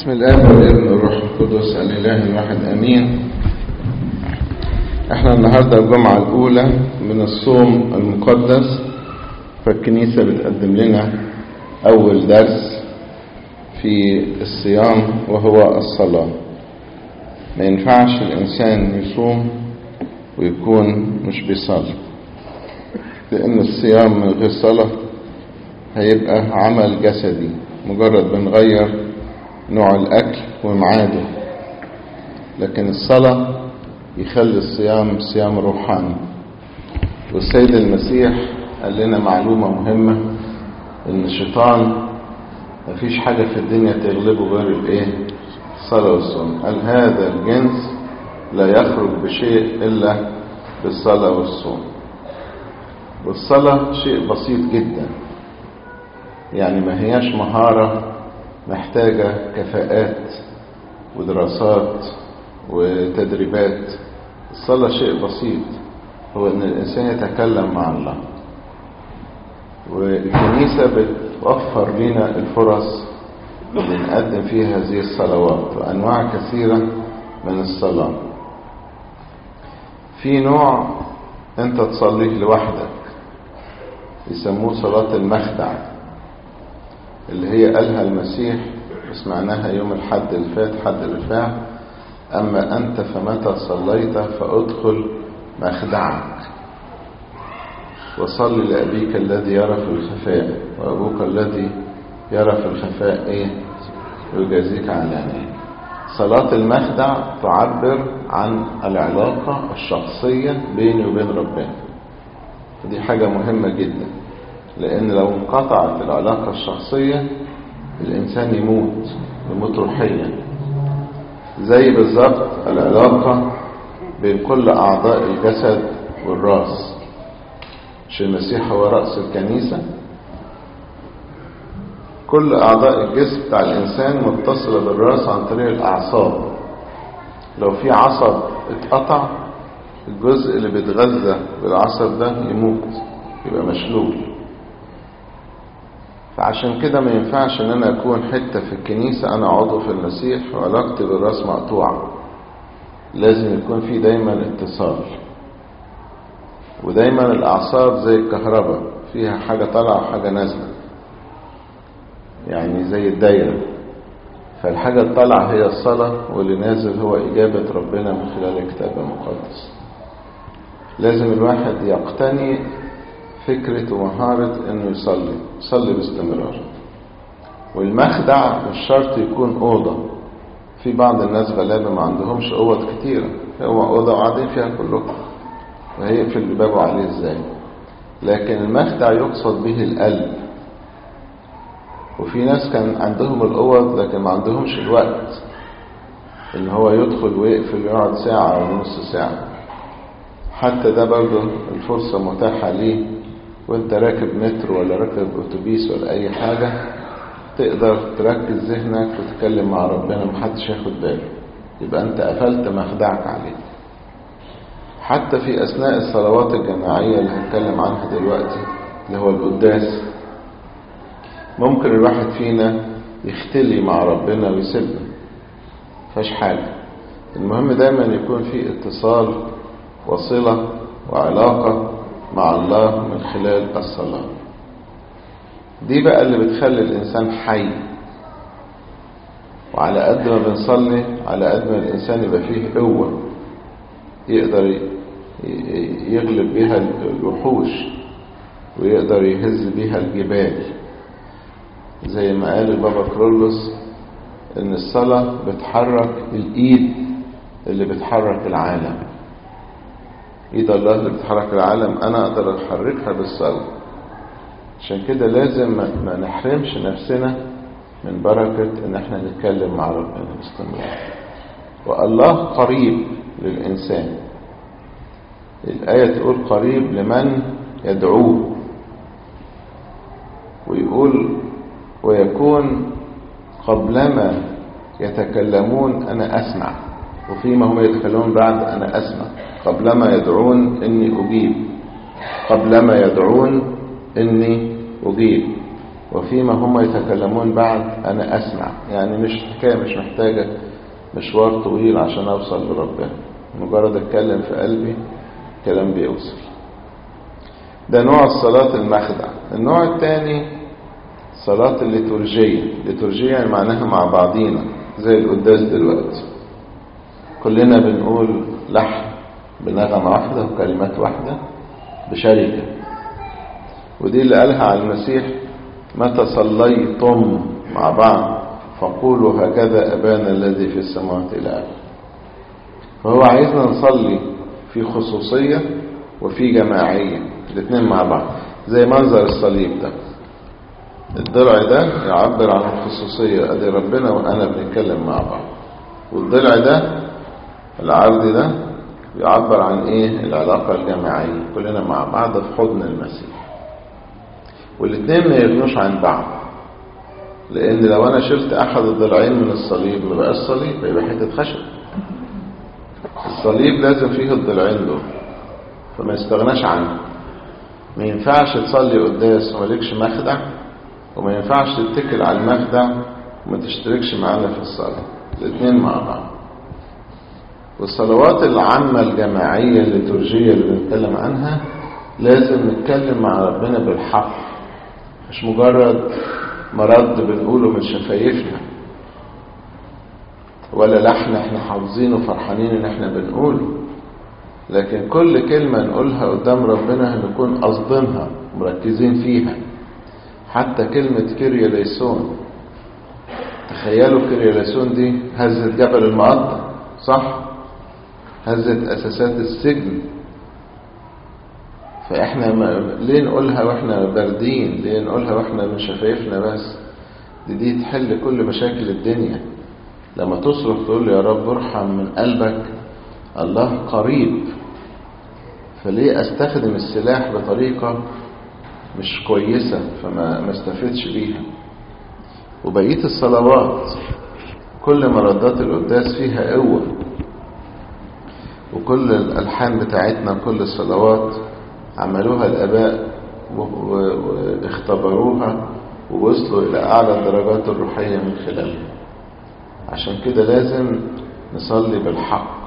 بسم الاب والابن والروح القدس الاله الواحد امين احنا النهارده الجمعه الاولى من الصوم المقدس فالكنيسه بتقدم لنا اول درس في الصيام وهو الصلاه ما ينفعش الانسان يصوم ويكون مش بيصلي لان الصيام من غير صلاه هيبقى عمل جسدي مجرد بنغير نوع الأكل ومعاده لكن الصلاة يخلي الصيام صيام روحاني والسيد المسيح قال لنا معلومة مهمة إن الشيطان مفيش حاجة في الدنيا تغلبه غير الإيه؟ الصلاة والصوم قال هذا الجنس لا يخرج بشيء إلا بالصلاة والصوم والصلاة شيء بسيط جدا يعني ما هياش مهارة محتاجة كفاءات ودراسات وتدريبات الصلاة شيء بسيط هو ان الانسان يتكلم مع الله والكنيسة بتوفر لنا الفرص اللي نقدم فيها هذه الصلوات وانواع كثيرة من الصلاة في نوع انت تصليه لوحدك يسموه صلاة المخدع اللي هي قالها المسيح وسمعناها يوم الحد اللي فات حد اللي فات أما أنت فمتى صليت فأدخل مخدعك وصل لأبيك الذي يرى في الخفاء وأبوك الذي يرى في الخفاء إيه ويجازيك علانية صلاة المخدع تعبر عن العلاقة الشخصية بيني وبين ربنا ودي حاجة مهمة جدا لأن لو انقطعت العلاقة الشخصية الإنسان يموت يموت روحيا زي بالظبط العلاقة بين كل أعضاء الجسد والراس مش المسيح هو رأس الكنيسة كل أعضاء الجسم بتاع الإنسان متصلة بالراس عن طريق الأعصاب لو في عصب اتقطع الجزء اللي بيتغذى بالعصب ده يموت يبقى مشلول فعشان كده ما ينفعش ان انا اكون حتة في الكنيسة انا عضو في المسيح وعلاقتي بالراس مقطوعة لازم يكون في دايما اتصال ودايما الاعصاب زي الكهرباء فيها حاجة طالعة وحاجة نازلة يعني زي الدايرة فالحاجة الطالعة هي الصلاة واللي نازل هو إجابة ربنا من خلال الكتاب المقدس لازم الواحد يقتني فكرة ومهارة انه يصلي يصلي باستمرار والمخدع مش شرط يكون أوضة في بعض الناس غلابة ما عندهمش أوض كتيرة هو أوضة وقاعدين فيها كلهم وهيقفل الباب عليه ازاي لكن المخدع يقصد به القلب وفي ناس كان عندهم الأوض لكن ما عندهمش الوقت ان هو يدخل ويقفل ويقعد ساعة أو نص ساعة حتى ده برضه الفرصة متاحة ليه وانت راكب مترو ولا راكب اتوبيس ولا اي حاجة تقدر تركز ذهنك وتتكلم مع ربنا محدش ياخد باله يبقى انت قفلت مخدعك عليه حتى في اثناء الصلوات الجماعية اللي هنتكلم عنها دلوقتي اللي هو القداس ممكن الواحد فينا يختلي مع ربنا ويسيبنا فاش حاجة المهم دايما يكون في اتصال وصلة وعلاقة مع الله من خلال الصلاة دي بقى اللي بتخلي الإنسان حي وعلى قد ما بنصلي على قد ما الإنسان يبقى فيه قوة يقدر يغلب بها الوحوش ويقدر يهز بها الجبال زي ما قال البابا كرولوس ان الصلاة بتحرك الايد اللي بتحرك العالم ايد الله اللي بتحرك العالم انا اقدر احركها بالصلاة عشان كده لازم ما نحرمش نفسنا من بركة ان احنا نتكلم مع ربنا باستمرار والله قريب للانسان الآية تقول قريب لمن يدعوه ويقول ويكون قبلما يتكلمون أنا أسمع وفيما هم يتكلمون بعد أنا أسمع قبلما يدعون إني أجيب قبلما يدعون إني أجيب وفيما هم يتكلمون بعد أنا أسمع يعني مش حكاية مش محتاجة مشوار طويل عشان أوصل لربنا مجرد أتكلم في قلبي كلام بيوصل ده نوع الصلاة المخدع النوع الثاني صلاة الليتورجية الليتورجية يعني معناها مع بعضينا زي القداس دلوقتي كلنا بنقول لحن بنغمة واحدة وكلمات واحدة بشركة ودي اللي قالها على المسيح متى صليتم مع بعض فقولوا هكذا أبانا الذي في السماوات إلى آخره فهو عايزنا نصلي في خصوصية وفي جماعية الاثنين مع بعض زي منظر الصليب ده الضلع ده يعبر عن الخصوصية ادي ربنا وانا بنتكلم مع بعض والضلع ده العرض ده يعبر عن ايه العلاقة الجماعية كلنا مع بعض في حضن المسيح والاثنين ما يغنوش عن بعض لان لو انا شلت احد الضلعين من الصليب ما بقاش صليب يبقى حته خشب الصليب لازم فيه الضلعين دول فما يستغناش عنه ما ينفعش تصلي قداس ومالكش مخدع وما ينفعش تتكل على المخدع وما تشتركش معانا في الصلاة الاثنين مع بعض والصلوات العامة الجماعية الليتورجية اللي بنتكلم عنها لازم نتكلم مع ربنا بالحق مش مجرد مرض بنقوله من شفايفنا ولا لحن احنا حافظينه وفرحانين ان احنا بنقوله لكن كل كلمة نقولها قدام ربنا نكون قصدينها مركزين فيها حتى كلمة كيريا ليسون تخيلوا كيريا ليسون دي هزت جبل المقطع صح هزت أساسات السجن فإحنا ما ليه نقولها وإحنا باردين ليه نقولها وإحنا من شفايفنا بس دي دي تحل كل مشاكل الدنيا لما تصرخ تقول يا رب ارحم من قلبك الله قريب فليه استخدم السلاح بطريقة مش كويسة فما ما استفدش بيها وبقية الصلوات كل مردات القداس فيها قوة وكل الألحان بتاعتنا كل الصلوات عملوها الآباء واختبروها ووصلوا إلى أعلى الدرجات الروحية من خلالها عشان كده لازم نصلي بالحق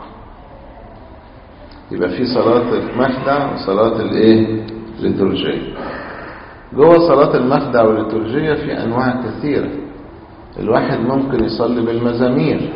يبقى في صلاة المخدع وصلاة الايه الليتورجية جوه صلاة المخدع والليتورجية في انواع كثيرة الواحد ممكن يصلي بالمزامير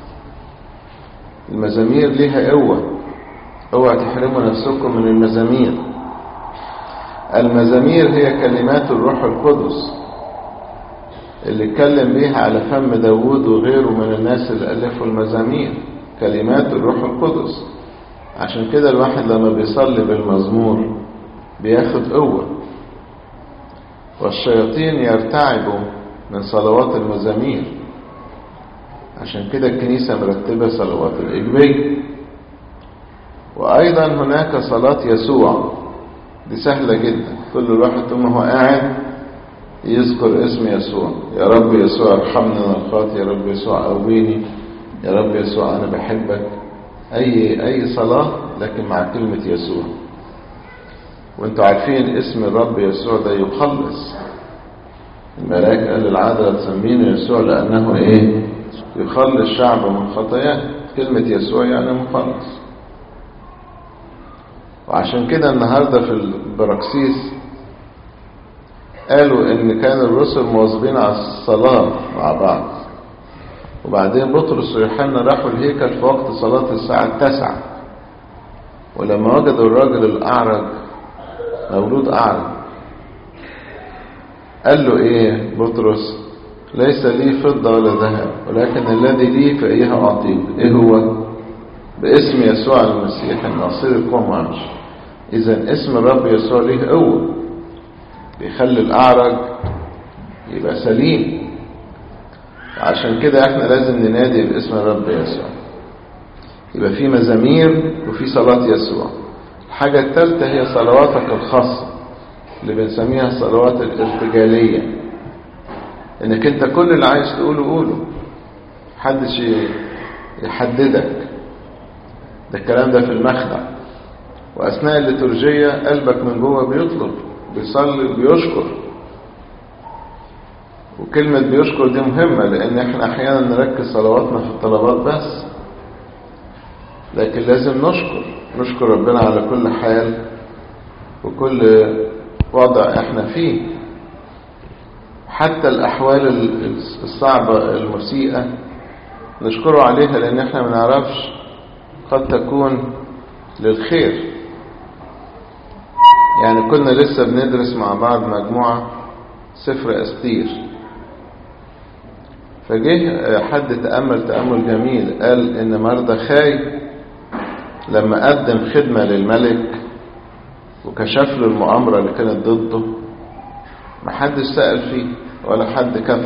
المزامير ليها قوة اوعى تحرموا نفسكم من المزامير المزامير هي كلمات الروح القدس اللي اتكلم بيها على فم داوود وغيره من الناس اللي ألفوا المزامير كلمات الروح القدس عشان كده الواحد لما بيصلي بالمزمور بياخد قوة والشياطين يرتعبوا من صلوات المزامير عشان كده الكنيسة مرتبة صلوات الإجبية وأيضا هناك صلاة يسوع دي سهلة جدا كل الواحد طول ما هو قاعد يذكر اسم يسوع يا رب يسوع ارحمني من الخاطئ يا رب يسوع قويني يا رب يسوع أنا بحبك أي أي صلاة لكن مع كلمة يسوع وانتوا عارفين اسم الرب يسوع ده يخلص الملاك قال العادة تسمينه يسوع لأنه إيه يخلص شعبه من خطاياه كلمة يسوع يعني مخلص وعشان كده النهاردة في البراكسيس قالوا ان كان الرسل مواظبين على الصلاة مع بعض وبعدين بطرس ويوحنا راحوا الهيكل في وقت صلاة الساعة التاسعة ولما وجدوا الراجل الأعرج مولود أعرج قال له ايه بطرس ليس لي فضة ولا ذهب ولكن الذي لي فإياه أعطيك ايه هو باسم يسوع المسيح الناصري قم وامشي اذا اسم الرب يسوع ليه قوه بيخلي الأعرج يبقى سليم عشان كده احنا لازم ننادي باسم الرب يسوع يبقى في مزامير وفي صلاة يسوع الحاجة الثالثة هي صلواتك الخاصة اللي بنسميها الصلوات الارتجالية انك انت كل اللي عايز تقوله قوله محدش يحددك ده الكلام ده في المخدع واثناء الليتورجية قلبك من جوه بيطلب بيصلي بيشكر وكلمة بيشكر دي مهمة لأن احنا أحيانا نركز صلواتنا في الطلبات بس لكن لازم نشكر نشكر ربنا على كل حال وكل وضع احنا فيه حتى الأحوال الصعبة المسيئة نشكره عليها لأن احنا ما نعرفش قد تكون للخير يعني كنا لسه بندرس مع بعض مجموعة سفر أستير فجه حد تأمل تأمل جميل قال إن مردخاي لما قدم خدمة للملك وكشف له المؤامرة اللي كانت ضده محدش سأل فيه ولا حد كفى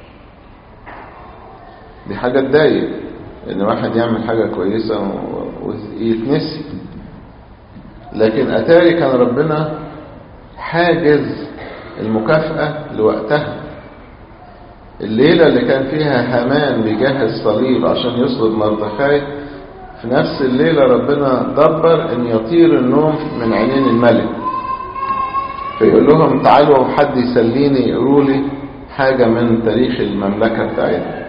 دي حاجة تضايق إن واحد يعمل حاجة كويسة ويتنسي لكن أتاري كان ربنا حاجز المكافأة لوقتها الليلة اللي كان فيها هامان بيجهز صليب عشان يصلب مردخاي في نفس الليلة ربنا دبر ان يطير النوم من عينين الملك فيقول لهم تعالوا حد يسليني يقولوا لي حاجة من تاريخ المملكة بتاعتنا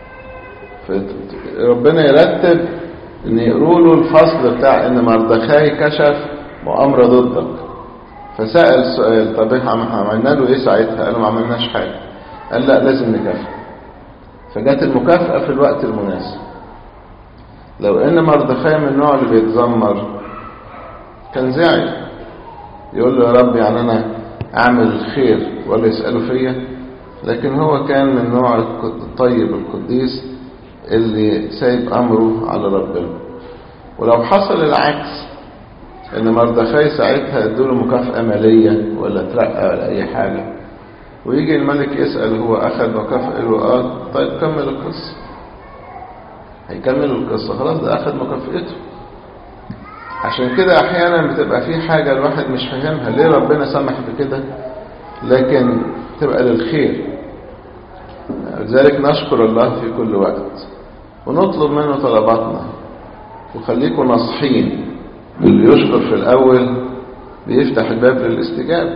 فربنا يرتب ان يقولوا له الفصل بتاع ان مردخاي كشف مؤامرة ضدك فسأل سؤال طب احنا عملنا له ايه ساعتها قالوا ما عملناش حاجة قال لا لازم نكافئ فجت المكافأة في الوقت المناسب لو ان مردخاي من النوع اللي بيتذمر كان زعل يقول له يا رب يعني انا اعمل الخير ولا يسأله فيا لكن هو كان من نوع الطيب القديس اللي سايب امره على ربنا ولو حصل العكس ان مردخاي ساعتها ادوله مكافأة مالية ولا ترقى ولا اي حاجة ويجي الملك يسأل هو اخذ مكافأة له اه طيب كمل القصة هيكملوا القصة خلاص ده اخذ مكافئته عشان كده احيانا بتبقى في حاجة الواحد مش فاهمها ليه ربنا سمح بكده لكن تبقى للخير لذلك نشكر الله في كل وقت ونطلب منه طلباتنا وخليكم ناصحين اللي يشكر في الاول بيفتح الباب للاستجابة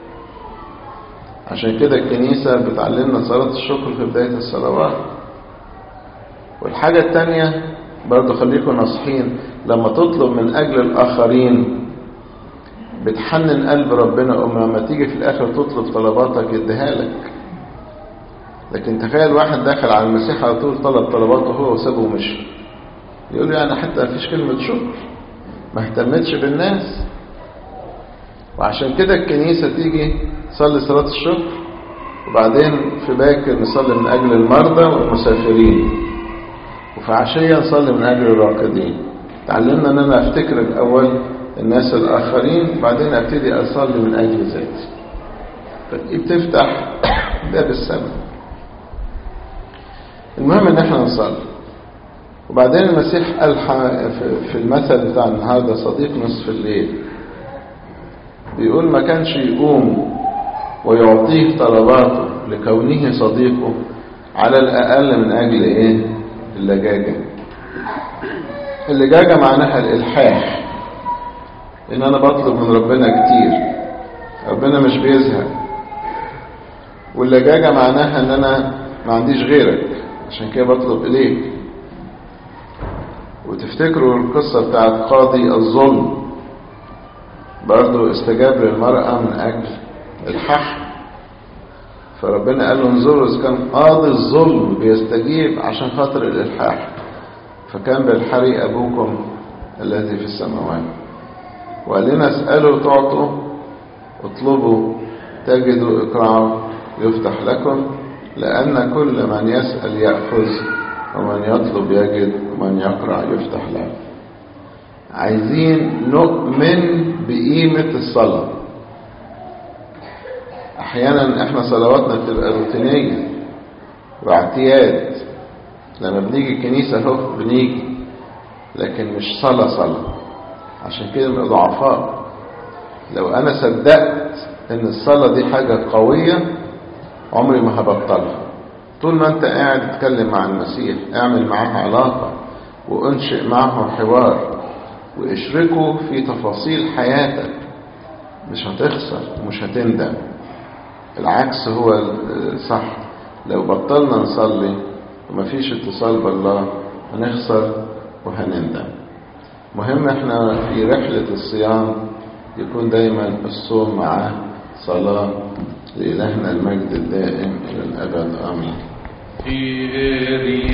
عشان كده الكنيسة بتعلمنا صلاة الشكر في بداية الصلوات والحاجة التانية برضو خليكم ناصحين لما تطلب من أجل الآخرين بتحنن قلب ربنا أما لما تيجي في الآخر تطلب طلباتك يديها لك لكن تخيل واحد داخل على المسيح على طول طلب طلباته هو وسابه ومشي يقول له يعني حتى مفيش كلمة شكر ما اهتمتش بالناس وعشان كده الكنيسة تيجي تصلي صلاة الشكر وبعدين في باكر نصلي من أجل المرضى والمسافرين وفي عشية نصلي من أجل الراقدين تعلمنا أن أنا أفتكر الأول الناس الآخرين بعدين أبتدي أصلي من أجل ذاتي فدي بتفتح باب السماء المهم ان احنا نصلي وبعدين المسيح قال في المثل بتاع النهارده صديق نصف الليل بيقول ما كانش يقوم ويعطيه طلباته لكونه صديقه على الأقل من أجل إيه اللجاجة اللجاجة معناها الإلحاح إن أنا بطلب من ربنا كتير ربنا مش بيزهق واللجاجة معناها إن أنا ما عنديش غيرك عشان كده بطلب إليك وتفتكروا القصة بتاعت قاضي الظلم برضه استجاب للمرأة من أجل الحح فربنا قال له انظروا إذا كان قاضي الظلم بيستجيب عشان خاطر الإلحاح فكان بالحري أبوكم الذي في السماوات وقال لنا اسألوا تعطوا اطلبوا تجدوا اقرعوا يفتح لكم لأن كل من يسأل يأخذ ومن يطلب يجد ومن يقرأ يفتح له عايزين نؤمن بقيمة الصلاة أحيانا احنا صلواتنا بتبقى روتينية واعتياد لما بنيجي الكنيسة اهو بنيجي لكن مش صلاة صلاة عشان كده نبقى ضعفاء لو أنا صدقت إن الصلاة دي حاجة قوية عمري ما هبطلها طول ما أنت قاعد تتكلم مع المسيح اعمل معاه علاقة وانشئ معه حوار واشركه في تفاصيل حياتك مش هتخسر ومش هتندم العكس هو صح لو بطلنا نصلي ومفيش اتصال بالله هنخسر وهنندم مهم احنا في رحلة الصيام يكون دايما الصوم معاه صلاة لإلهنا المجد الدائم إلى الأبد آمين